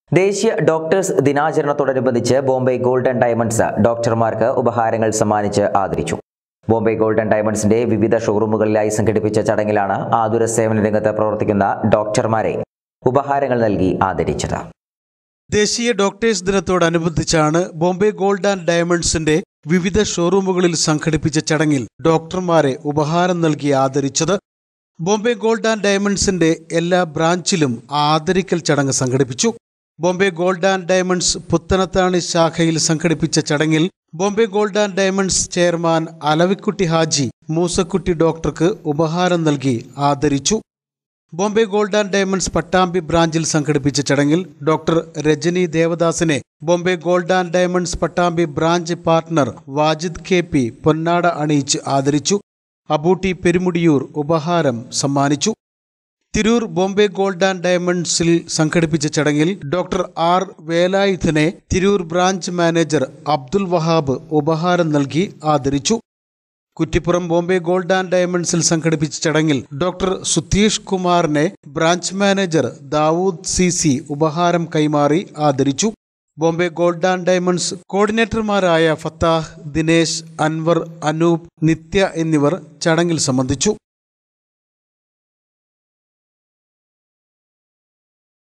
ദേശീയ ഡോക്ടേഴ്സ് ദിനാചരണത്തോടനുബന്ധിച്ച് Bombay golden diamonds ഡോക്ടർമാർക്ക് ഉപഹാരങ്ങൾ സമ്മാനിച്ച് ആദരിച്ചു ബോംബെ ഗോൾഡൻ ഡയമണ്ട്സിന്റെ വിവിധ ഷോറൂമുകളിലായി സംഘടിപ്പിച്ച ചടങ്ങിലാണ് ആതുര സേവന രംഗത്ത് പ്രവർത്തിക്കുന്ന ഡോക്ടർമാരെ ഉപഹാരങ്ങൾ നൽകി ആദരിച്ചത് ദേശീയ ഡോക്ടേഴ്സ് ദിനത്തോടനുബന്ധിച്ചാണ് ബോംബെ ഗോൾഡ് ആൻഡ് ഡയമണ്ട്സിന്റെ വിവിധ ഷോറൂമുകളിൽ സംഘടിപ്പിച്ച ചടങ്ങിൽ ഡോക്ടർമാരെ ഉപഹാരം നൽകി ആദരിച്ചത് ബോംബെ ഗോൾഡ് ആൻഡ് ഡയമണ്ട്സിന്റെ എല്ലാ ബ്രാഞ്ചിലും ആദരിക്കൽ ചടങ്ങ് സംഘടിപ്പിച്ചു Bombay gold and diamonds Puthanathani ശാഖയിൽ സംഘടിപ്പിച്ച ചടങ്ങിൽ Bombay gold and diamonds chairman Alavikutty Haji Moosakutty ഡോക്ടർക്ക് ഉപഹാരം നൽകി ആദരിച്ചു Bombay gold and diamonds Pattambi branch സംഘടിപ്പിച്ച ചടങ്ങിൽ ഡോക്ടർ രജനി ദേവദാസിനെ Bombay gold and diamonds Pattambi branch partner Wajid K P പൊന്നാട അണിയിച്ച് ആദരിച്ചു അബൂട്ടി പെരുമുടിയൂർ ഉപഹാരം സമ്മാനിച്ചു തിരൂർ ബോംബെ ഗോൾഡ് ആൻഡ് ഡയമണ്ട്സിൽ സംഘടിപ്പിച്ച ചടങ്ങിൽ ഡോക്ടർ ആർ വേലായുധനെ തിരൂർ ബ്രാഞ്ച് മാനേജർ അബ്ദുൽ വഹാബ് ഉപഹാരം നൽകി ആദരിച്ചു കുറ്റിപ്പുറം ബോംബെ ഗോൾഡ് ആൻഡ് ഡയമണ്ട്സിൽ സംഘടിപ്പിച്ച ചടങ്ങിൽ ഡോക്ടർ സുധീഷ് കുമാറിനെ branch manager Dawood C C ഉപഹാരം കൈമാറി ആദരിച്ചു ബോംബെ ഗോൾഡ് ആൻഡ് ഡയമണ്ട്സ് കോർഡിനേറ്റർമാരായ ഫത്താഹ് ദിനേശ് അൻവർ അനൂപ് നിത്യ എന്നിവർ ചടങ്ങിൽ സംബന്ധിച്ചു